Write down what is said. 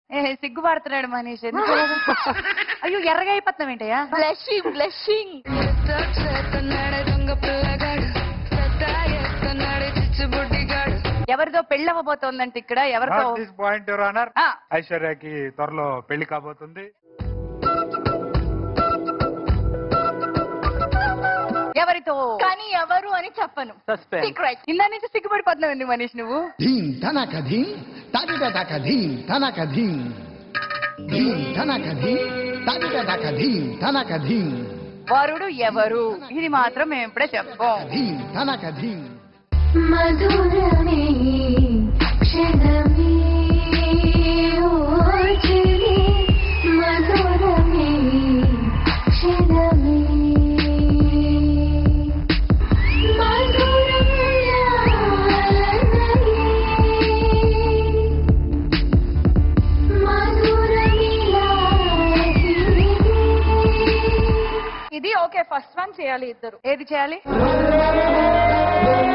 ఏ సిగ్గుపడుతున్నాడు మనీష్ ఎందుకు అలాగా? అయ్యో ఎర్రగా అయిపోతున్నాం ఏంటయ్యా బ్లషింగ్ బ్లషింగ్ ఎవరిదో పెళ్ళి అవ్వబోతోందంటే ఇక్కడ ఎవరితో దిస్ పాయింట్ యువర్ ఆనర్ ఆ. ఐశ్వర్యకి త్వరలో పెళ్లి కాబోతుంది ఎవరితో కానీ ఎవరు అని చెప్పను సస్పెన్స్ సీక్రెట్ ఇందా నుంచి సిగ్గుపడిపోతున్నావు ఎందుకు మనీష్ నువ్వు ధీం ధనక ధీం తాటిట దక ధీం ధనక ధీం ధీం ధనక ధీం తాటిట దక ధీం ధనక ధీం వరుడు ఎవరు ఇది మాత్రం మేము ఇప్పుడే చెప్పం ధీం ధనక ధీం మధురమే క్షణమే ఓచలి మధురమే క్షణమే మధురం లాలనయే మధురమిలాసిరే ఇది ఓకే ఫస్ట్ వన్ చేయాలి ఇద్దరు ఏది చేయాలి